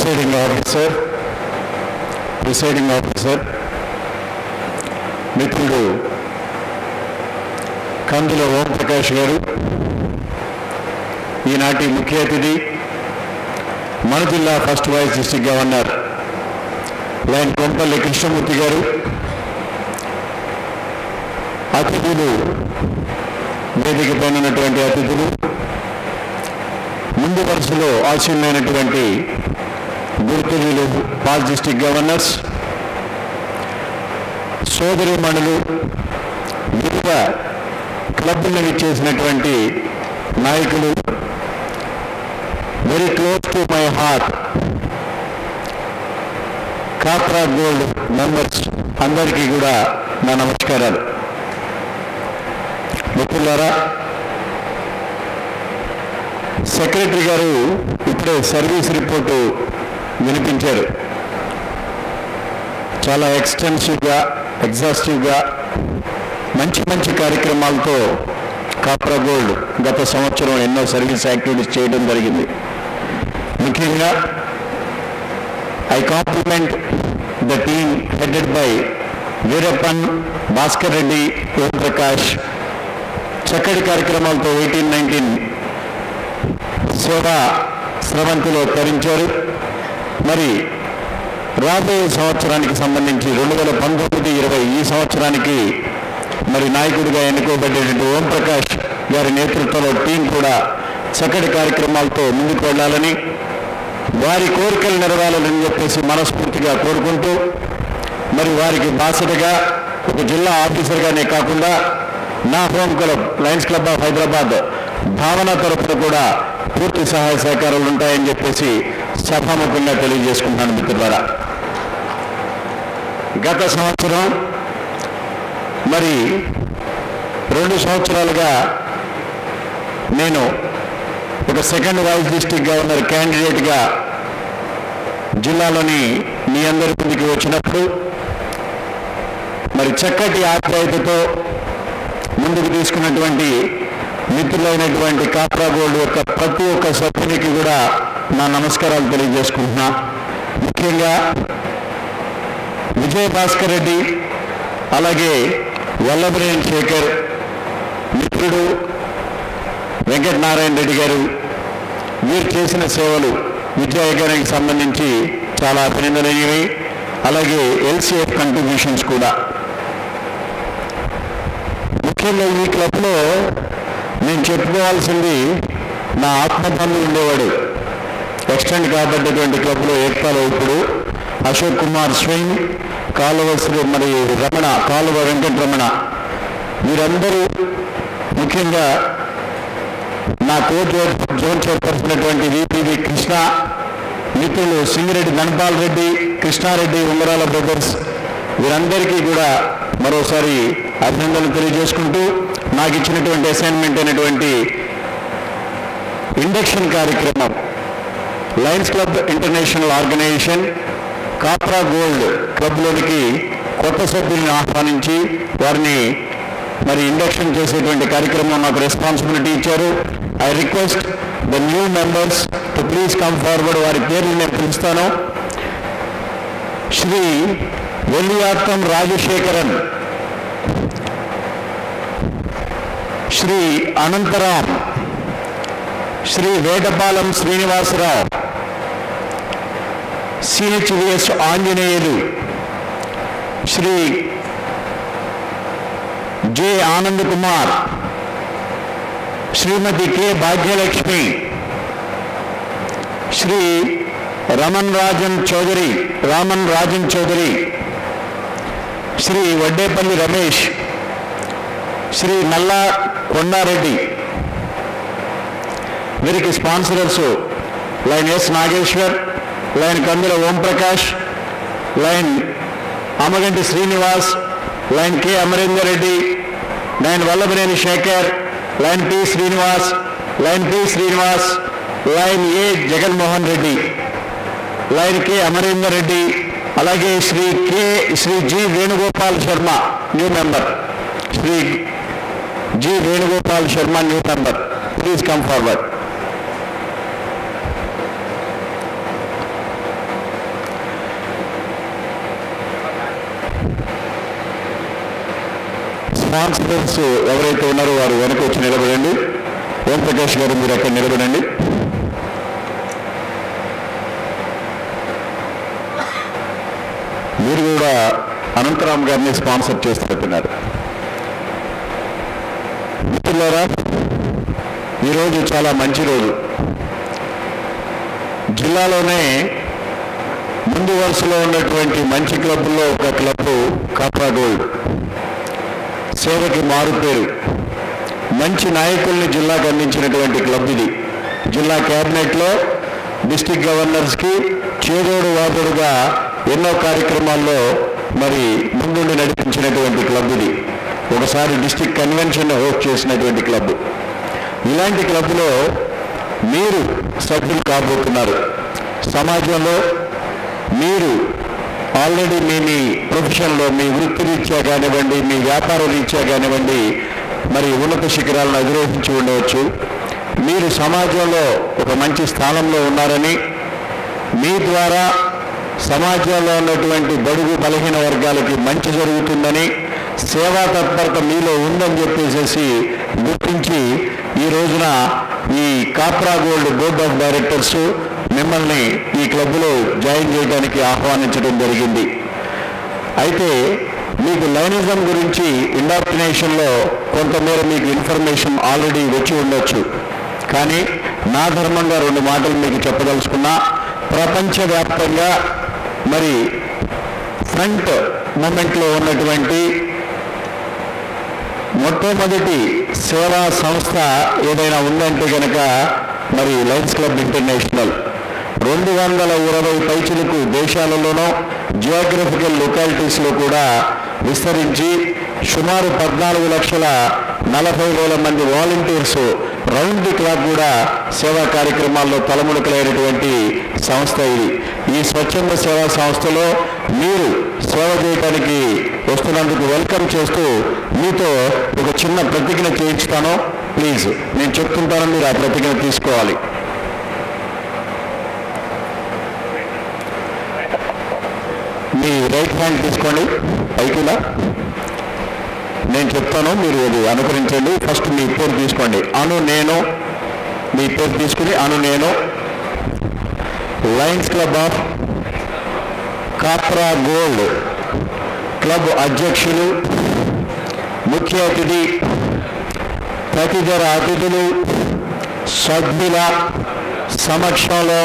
presiding officer presiding officer మిత్రుడు కందుల ఓం ప్రకాష్ గారు ఈనాటి ముఖ్య అతిథి మన జిల్లా first vice district governor Lion Kompalli Krishnamurthy గారు అతిథులు వేదిక పైన ఉన్నటువంటి అతిథులు ముందు వరుసలో ఆశీనులైనటువంటి గుర్తులు పాల్ డిస్టిక్ గవర్నర్స్ సోదరి మణులు వివిధ క్లబ్లను ఇచ్చేసినటువంటి నాయకులు very close to my heart Kapra gold members అందరికీ కూడా నా నమస్కారాలు మిత్రులారా సెక్రటరీ గారు ఇప్పుడే సర్వీస్ రిపోర్టు వినిపించారు చాలా ఎక్స్టెన్సివ్గా ఎగ్జాస్టివ్గా మంచి మంచి కార్యక్రమాలతో కాప్రా గోల్డ్ గత సంవత్సరం ఎన్నో సర్వీస్ యాక్టివిటీస్ చేయడం జరిగింది ముఖ్యంగా I compliment the team headed by Veerappan Bhaskar Reddy Om Prakash చక్కటి కార్యక్రమాలతో ఎయిటీన్ నైన్టీన్ సేవా స్రవంతిలో తరించారు మరి రాబోయే సంవత్సరానికి సంబంధించి రెండు వేల పంతొమ్మిది ఇరవై ఈ సంవత్సరానికి మరి నాయకుడిగా ఎన్నుకోబడేటువంటి ఓం ప్రకాష్ గారి నేతృత్వంలో టీం కూడా చక్కటి కార్యక్రమాలతో ముందుకు వెళ్ళాలని వారి కోరికలు నెరవేరాలని చెప్పేసి మనస్ఫూర్తిగా కోరుకుంటూ మరి వారికి బాసటగా ఒక జిల్లా ఆఫీసర్గానే కాకుండా నా home club Lions club of Hyderabad Bhavana తరఫున కూడా పూర్తి సహాయ సహకారాలు ఉంటాయని చెప్పేసి సభాముఖంగా తెలియజేసుకుంటాను మిత్రులారా గత సంవత్సరం మరి రెండు సంవత్సరాలుగా నేను ఒక సెకండ్ వైస్ డిస్టిక్ గవర్నర్ క్యాండిడేట్గా జిల్లాలోని మీ అందరి ముందుకు వచ్చినప్పుడు మరి చక్కటి ఆప్యాయతతో ముందుకు తీసుకున్నటువంటి మిత్రులైనటువంటి కాప్రా గోల్డ్ యొక్క ప్రతి ఒక్క సభ్యునికి కూడా నా నమస్కారాలు తెలియజేసుకుంటున్నా ముఖ్యంగా విజయ భాస్కర్ రెడ్డి అలాగే వల్లభనేని శేఖర్ మిత్రుడు వెంకటనారాయణ రెడ్డి గారు వీరు చేసిన సేవలు విద్యాయజ్ఞానికి సంబంధించి చాలా అభినందనీయవి అలాగే ఎల్సీఎఫ్ కంట్రిబ్యూషన్స్ కూడా ముఖ్యంగా ఈ క్లబ్లో నేను చెప్పుకోవాల్సింది నా ఆత్మబంధు ఉండేవాడు ఎక్స్టెండ్ కాబడ్డటువంటి క్లబ్లో ఏర్పాలో ఇప్పుడు అశోక్ కుమార్ స్వైన్ కాలువ శ్రీ మరి రమణ కాలువ వెంకటరమణ వీరందరూ ముఖ్యంగా నా కోచ్ జోన్ చైర్పర్సన్ అటువంటి విపివి కృష్ణ మిత్రులు సింగిరెడ్డి ధనపాల్ రెడ్డి కృష్ణారెడ్డి ఉంగరాల బ్రదర్స్ వీరందరికీ కూడా మరోసారి అభినందనలు తెలియజేసుకుంటూ నాకు ఇచ్చినటువంటి అసైన్మెంట్ అయినటువంటి ఇండక్షన్ కార్యక్రమం Lions club international organisation Kapra gold క్లబ్లోనికి కొత్త సభ్యులను ఆహ్వానించి వారిని మరి ఇండక్షన్ చేసేటువంటి కార్యక్రమం నాకు రెస్పాన్సిబిలిటీ ఇచ్చారు I request the new members to please come forward వారి పేర్లు నేను పిలుస్తాను Shri Velliyattam Rajasekharan Shri Anantharam Shri Vetapalem Srinivasarao CHVS Anjaneyulu Shri J Anand Kumar Shrimati K Bhagyalakshmi Shri Raman Rajan Chowdary Raman Rajan Chowdary Shri Vaddepalli Ramesh Shri Nalla Kondareddy వీరికి sponsorers Lion S Nageshwar Lion Kandula Omprakash Lion Amaganti Srinivas Lion K Amarender Reddy Lion Vallabhaneni Shekar Lion P Srinivas Lion P Srinivas Lion A Jaganmohan Reddy Lion K Amarender Reddy అలాగే Shri K Shri G Venugopal Sharma new member Shri G Venugopal Sharma new member please come forward sponsors ఎవరైతే ఉన్నారో వారు వెనక వచ్చి నిలబడండి ఓం ప్రకాష్ గారు మీరు అక్కడ నిలబడండి మీరు కూడా అనంతరామ్ గారిని స్పాన్సర్ చేస్తున్నారు మిత్రులారా ఈరోజు చాలా మంచి రోజు జిల్లాలోనే ముందు వరుసలో ఉన్నటువంటి మంచి క్లబ్లో ఒక క్లబ్ కాప్రా గోల్డ్ సేవకి మారు పేరు మంచి నాయకుల్ని జిల్లాకు అందించినటువంటి క్లబ్ ఇది జిల్లా క్యాబినెట్లో డిస్టిక్ గవర్నర్స్కి చేదోడు వాదోడుగా ఎన్నో కార్యక్రమాల్లో మరి ముందుండి నడిపించినటువంటి క్లబ్ ఇది ఒకసారి డిస్టిక్ కన్వెన్షన్ హోస్ట్ చేసినటువంటి క్లబ్ ఇలాంటి క్లబ్లో మీరు సభ్యులు కాబోతున్నారు సమాజంలో మీరు ఆల్రెడీ మీ మీ ప్రొఫెషన్లో మీ వృత్తి రీత్యా కానివ్వండి మీ వ్యాపార రీత్యా కానివ్వండి మరి ఉన్నత శిఖరాలను అధిరోహించి ఉండవచ్చు మీరు సమాజంలో ఒక మంచి స్థానంలో ఉన్నారని మీ ద్వారా సమాజంలో ఉన్నటువంటి బడుగు బలహీన వర్గాలకి మంచి జరుగుతుందని సేవా తత్పరత మీలో ఉందని చెప్పేసి గుర్తించి ఈ రోజున ఈ Kapra gold board of directors మిమ్మల్ని ఈ క్లబ్లో జాయిన్ చేయడానికి ఆహ్వానించడం జరిగింది అయితే మీకు లైనిజం గురించి ఇండాక్టినేషన్లో కొంతమేర మీకు ఇన్ఫర్మేషన్ ఆల్రెడీ వచ్చి ఉండొచ్చు కానీ నా ధర్మంగా రెండు మాటలు మీకు చెప్పదలుచుకున్నా ప్రపంచవ్యాప్తంగా మరి ఫ్రంట్ మూమెంట్లో ఉన్నటువంటి మొట్టమొదటి సేవా సంస్థ ఏదైనా ఉందంటే కనుక మరి లయన్స్ క్లబ్ ఇంటర్నేషనల్ రెండు వందల ఇరవై పైచులకు దేశాలలోనూ జియోగ్రఫికల్ లొకాలిటీస్లో కూడా విస్తరించి సుమారు పద్నాలుగు లక్షల నలభై వేల మంది వాలంటీర్స్ రౌండ్ ది క్లాక్ కూడా సేవా కార్యక్రమాల్లో తలమునకలైనటువంటి సంస్థ ఇది ఈ స్వచ్ఛంద సేవా సంస్థలో మీరు సేవ చేయడానికి వస్తున్నందుకు వెల్కమ్ చేస్తూ మీతో ఒక చిన్న ప్రతిజ్ఞ చేయించుతాను ప్లీజ్ నేను చెప్తుంటాను మీరు ఆ ప్రతిజ్ఞ తీసుకోవాలి మీ రైట్ హ్యాండ్ తీసుకోండి పైకిలా నేను చెప్తాను మీరు అది అనుకరించండి ఫస్ట్ మీ పేరు తీసుకోండి అను నేను మీ పేరు తీసుకుని అను నేను Lions club of Kapra gold club అధ్యక్షులు ముఖ్య అతిథి తదితర అతిథులు సభ్యుల సమక్షంలో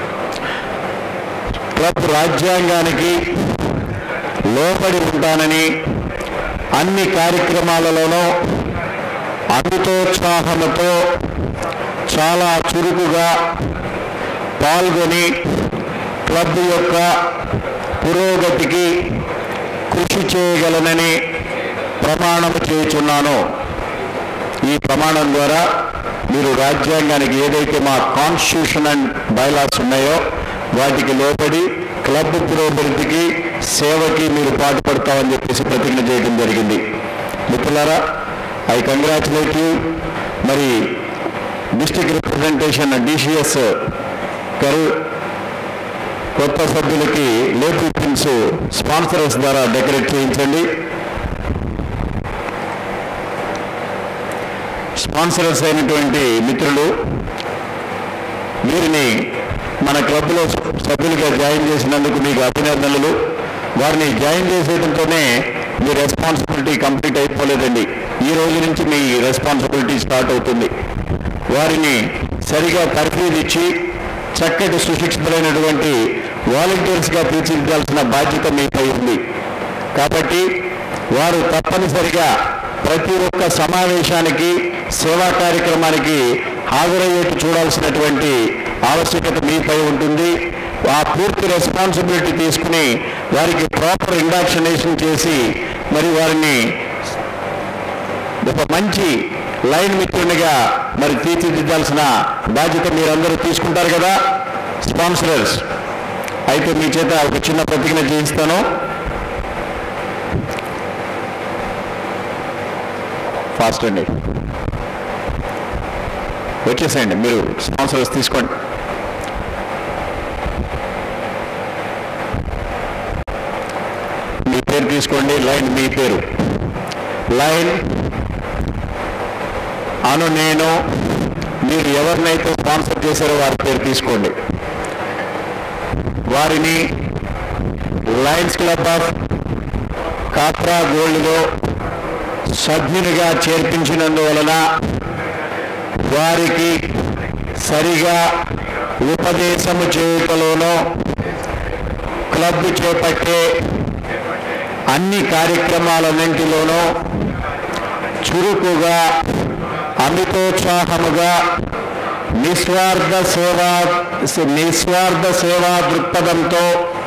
క్లబ్ రాజ్యాంగానికి లోబడి ఉంటానని అన్ని కార్యక్రమాలలోనూ అమితోత్సాహంతో చాలా చురుకుగా పాల్గొని క్లబ్ యొక్క పురోగతికి కృషి చేయగలనని ప్రమాణం చేయుచున్నాను ఈ ప్రమాణం ద్వారా మీరు రాజ్యాంగానికి ఏదైతే మా కాన్స్టిట్యూషన్ అండ్ బైలాస్ ఉన్నాయో వాటికి లోబడి క్లబ్ పురోభివృద్ధికి సేవకి మీరు పాటుపడతామని చెప్పేసి ప్రతిజ్ఞ చేయడం జరిగింది మిత్రులారా ఐ కంగ్రాచులేట్ యూ మరి డిస్టిక్ రిప్రజెంటేషన్ డిసిఎస్ గారు కొత్త సభ్యులకి లేపు పిన్స్ స్పాన్సరర్స్ ద్వారా డెకరేట్ చేయించండి స్పాన్సరర్స్ అయినటువంటి మిత్రులు వీరిని మన క్లబ్లో సభ్యులుగా జాయిన్ చేసినందుకు మీకు అభినందనలు వారిని జాయిన్ చేసేయడంతోనే మీ రెస్పాన్సిబిలిటీ కంప్లీట్ అయిపోలేదండి ఈ రోజు నుంచి మీ రెస్పాన్సిబిలిటీ స్టార్ట్ అవుతుంది వారిని సరిగా తర్ఫీదు ఇచ్చి చక్కటి సుశిక్షితులైనటువంటి వాలంటీర్స్గా తీర్చిదిద్దాల్సిన బాధ్యత మీపై ఉంది కాబట్టి వారు తప్పనిసరిగా ప్రతి ఒక్క సమావేశానికి సేవా కార్యక్రమానికి హాజరయ్యేట్టు చూడాల్సినటువంటి ఆవశ్యకత మీపై ఉంటుంది ఆ పూర్తి రెస్పాన్సిబిలిటీ తీసుకుని వారికి ప్రాపర్ ఇండాక్షనేషన్ చేసి మరి వారిని ఒక మంచి లైన్ మిత్రునిగా మరి తీర్చిదిద్దాల్సిన బాధ్యత మీరందరూ తీసుకుంటారు కదా స్పాన్సరర్స్ అయితే మీ చేత ఒక చిన్న ప్రతిజ్ఞ చేయిస్తాను ఫాస్ట్ అండి వచ్చేసేయండి మీరు స్పాన్సర్స్ తీసుకోండి మీ పేరు తీసుకోండి లైన్ మీ పేరు లైన్ అను నేను మీరు ఎవరినైతే స్పాన్సర్ చేశారో వారి పేరు తీసుకోండి వారిని లయన్స్ క్లబ్ ఆఫ్ కాప్రా గోల్డ్లో సభ్యునిగా చేర్పించినందువలన వారికి సరిగా ఉపదేశము చేయుటలోనూ క్లబ్ చేపట్టే అన్ని కార్యక్రమాలన్నింటిలోనూ చురుకుగా అమితోత్సాహముగా నిస్వార్థ సేవా నిస్వార్థ సేవా దృక్పథంతో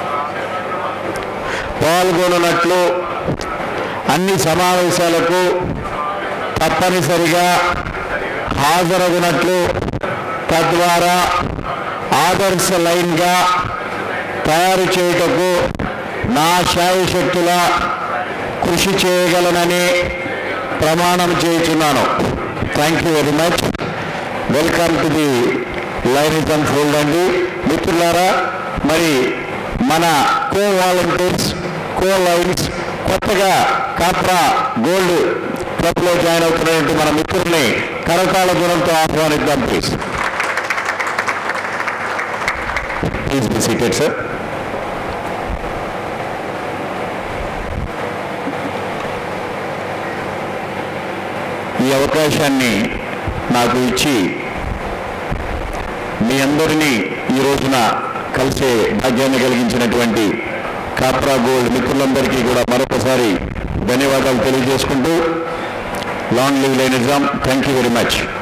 పాల్గొనట్లు అన్ని సమావేశాలకు తప్పనిసరిగా హాజరగునట్లు తద్వారా ఆదర్శ లైన్గా తయారు చేయుటకు నా శాయశక్తుల కృషి చేయగలనని ప్రమాణం చేయుచున్నాను thank you very much welcome to the Lionism fold అండి మిత్రులారా మరి మన కో వాలంటీర్స్ కో లైన్స్ కొత్తగా కాప్రా గోల్డ్ క్లబ్లో జాయిన్ అవుతున్నటువంటి మన మిత్రుల్ని కరతాళ గుణంతో ఆహ్వానిద్దాం please please be seated sir ఈ అవకాశాన్ని నాకు ఇచ్చి మీ అందరినీ ఈ రోజున కలిసే భాగ్యాన్ని కలిగించినటువంటి కాప్రా గోల్డ్ మిత్రులందరికీ కూడా మరొకసారి ధన్యవాదాలు తెలియజేసుకుంటూ long live Lionism thank you very much